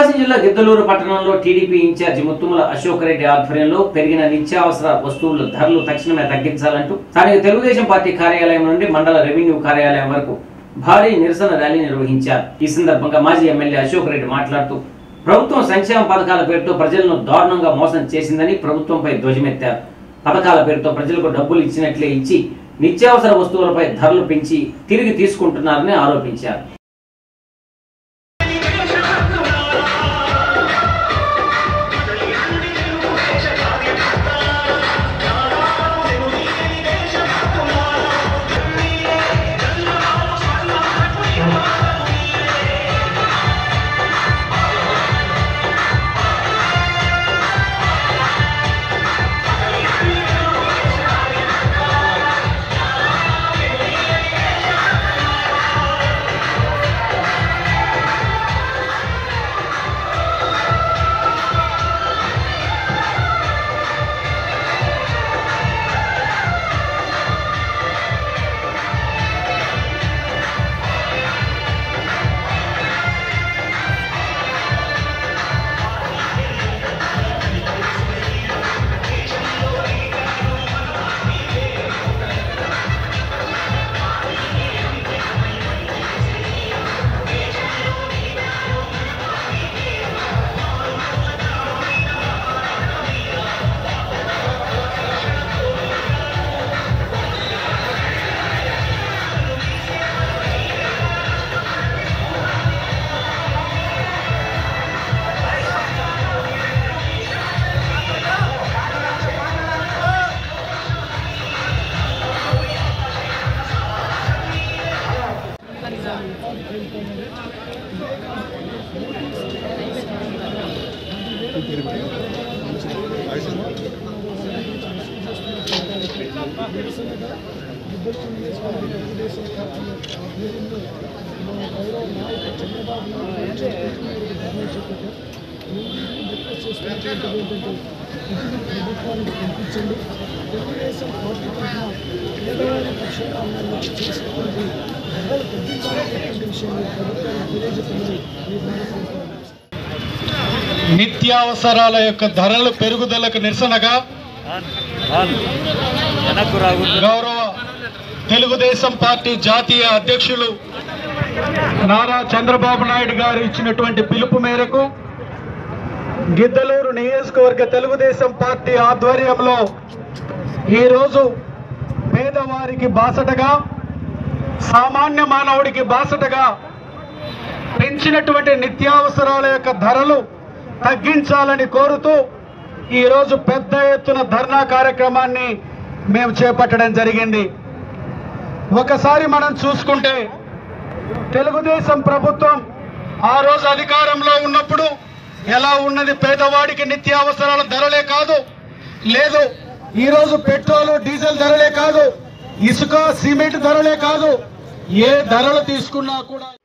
ప్రకాశం జిల్లా గిద్దలూరు పట్టణంలో TDP in charge Muthumula Ashok Reddy ఆధ్వర్యంలో పెరిగిన నిత్యావసర వస్తువుల ధరలు తక్షణమే తగ్గించాలంటూ స్థానిక తెలుగుదేశం పార్టీ కార్యాలయం నుండి మండల రెవెన్యూ కార్యాలయం వరకు భారీ నిరసన ర్యాలీ నిర్వహించారు ఈ సందర్భంగా మాజీ ఎమ్మెల్యే అశోక్ రెడ్డి మాట్లాడుతూ ప్రభుత్వం సంక్షేమ పథకాల పేరుతో ప్రజలను దారుణంగా మోసం చేసిందని ప్రభుత్వంపై ధ్వజమెత్తారు పథకాల పేరుతో ప్రజలకు డబ్బులు ఇచ్చినట్లే ఇచ్చి నిత్యావసర వస్తువులపై ధరలు పెంచి తిరిగి తీసుకుంటున్నారని ఆరోపించారు నిత్యావసరాల యొక్క ధరలు పెరుగుదలకు నిరసనగా వెనక్కు రాకూడదు గౌరవ తెలుగుదేశం పార్టీ జాతీయ అధ్యక్షులు నారా చంద్రబాబు నాయుడు గారు ఇచ్చినటువంటి పిలుపు మేరకు గిద్దలూరు నియోజకవర్గ తెలుగుదేశం పార్టీ ఆధ్వర్యంలో ఈరోజు పేదవారికి బాసటగా సామాన్య మానవుడికి బాసటగా పెంచినటువంటి నిత్యావసరాల యొక్క ధరలు తగ్గించాలని కోరుతూ ఈరోజు పెద్ద ఎత్తున ధర్నా కార్యక్రమాన్ని మేము చేపట్టడం జరిగింది ఒకసారి మనం చూసుకుంటే తెలుగుదేశం ప్రభుత్వం ఆ రోజు అధికారంలో ఉన్నప్పుడు ఎలా ఉన్నది పేదవాడికి నిత్యావసరాల ధరలే కాదు లేదు ఈరోజు పెట్రోలు డీజిల్ ధరలే కాదు ఇసుక సిమెంట్ ధరలే కాదు ఏ ధరలు తీసుకున్నా కూడా